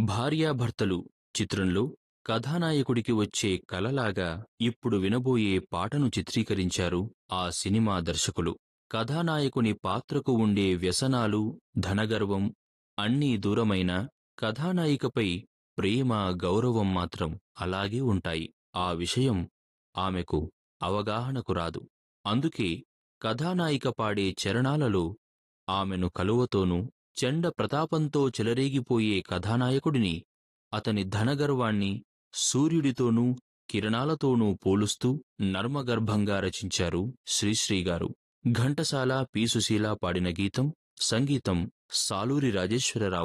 భార్యాభర్తలు చిత్రంలో కథానాయకుడికి వచ్చే కలలాగా ఇప్పుడు వినబోయే పాటను చిత్రీకరించారు ఆ సినిమా దర్శకులు కథానాయకుని పాత్రకు ఉండే వ్యసనాలు ధనగర్వం అన్నీ దూరమైన కథానాయికపై ప్రేమ గౌరవం మాత్రం అలాగే ఉంటాయి ఆ విషయం ఆమెకు అవగాహనకు రాదు అందుకే కథానాయిక పాడే చరణాలలో ఆమెను కలువతోనూ చెండ ప్రతాపంతో చెలరేగిపోయే కథానాయకుడిని అతని ధనగర్వాన్ని సూర్యుడితోనూ కిరణాలతోనూ పోలుస్తూ నర్మగర్భంగా రచించారు శ్రీశ్రీగారు ఘంటసాల పి సుశీల పాడిన గీతం సంగీతం సాలూరి రాజేశ్వరరావు